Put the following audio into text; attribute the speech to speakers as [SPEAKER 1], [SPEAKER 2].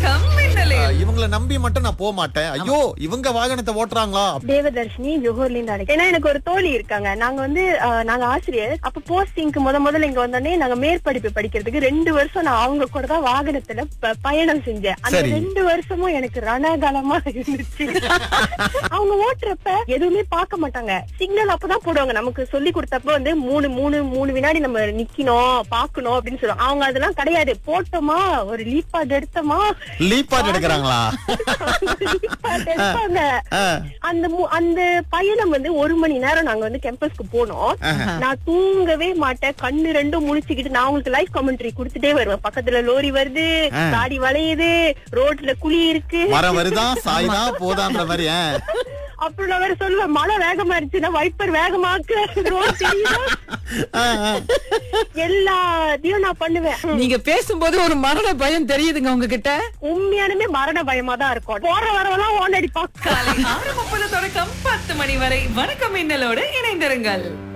[SPEAKER 1] வணக்கம் மின்னலே
[SPEAKER 2] இவங்கள நம்பி மட்டும் நான் போக மாட்டேன் ஐயோ இவங்க வாகனத்தை ஓட்டுறாங்களா
[SPEAKER 3] தேவதர்ஷினி ஜோஹர்ல இருந்து அழைக்கிறேன் ஏன்னா எனக்கு ஒரு தோழி இருக்காங்க நாங்க வந்து அஹ், நாங்க ஆசிரியர் அப்ப போஸ்டிங்க்கு முத முதல்ல இங்க வந்தோடனே நாங்க மேற்படிப்பு படிக்கிறதுக்கு ரெண்டு வருஷம் நான் அவங்க கூட தான் வாகனத்துல ப- பயணம் செஞ்சேன் அந்த
[SPEAKER 2] சரி.
[SPEAKER 3] ரெண்டு வருஷமும் எனக்கு ரணகலமா இருந்துச்சு அவங்க ஓட்டுறப்ப எதுவுமே பார்க்க மாட்டாங்க சிக்னல் அப்பதான் போடுவாங்க நமக்கு சொல்லி கொடுத்தப்ப வந்து மூணு மூணு மூணு வினாடி நம்ம நிக்கணும் பாக்கணும் அப்படின்னு சொல்லுவாங்க அவங்க அதெல்லாம் கிடையாது போட்டோமா ஒரு லீப்பாட் எடுத்தோமா
[SPEAKER 2] லீப்பாட் எடுக்கிறாங்களா
[SPEAKER 3] leapad எடுப்பாங்க
[SPEAKER 2] ஆ.
[SPEAKER 3] அந்த மு- அந்த பயணம் வந்து ஒரு மணி நேரம் நாங்க வந்து கேம்பஸ்க்கு போனோம் நான் தூங்கவே மாட்டேன் கண்ணு ரெண்டும் முழிச்சுக்கிட்டு நான் உங்களுக்கு லைஃப் கமெண்ட்ரி கொடுத்துட்டே வருவேன் பக்கத்துல லோரி வருது
[SPEAKER 2] ஆ.
[SPEAKER 3] காடி வளையுது ரோட்ல குழி இருக்கு
[SPEAKER 2] மரம் வருதா சாய்தா போதான்ற மாதிரி ஆ.
[SPEAKER 3] அப்புறம் நான் வேற சொல்லுவேன் மழை வேகமா இருந்துச்சுன்னா வைப்பர் வேகமாக்கு ரோட் தெரியுதா
[SPEAKER 2] ஆ, ஆ.
[SPEAKER 3] எல்லாத்தையும் நான் பண்ணுவேன்
[SPEAKER 4] நீங்க பேசும்போது ஒரு மரண பயம் தெரியுதுங்க உங்ககிட்ட
[SPEAKER 3] உண்மையானுமே மரண பயமா தான் இருக்கும் போற வரவெல்லாம் ஓன் அடிப்பாங்க
[SPEAKER 1] காலை ஆறு முப்பது தொடக்கம் பத்து மணி வரை வணக்கம் மின்னலோடு இணைந்திருங்கள்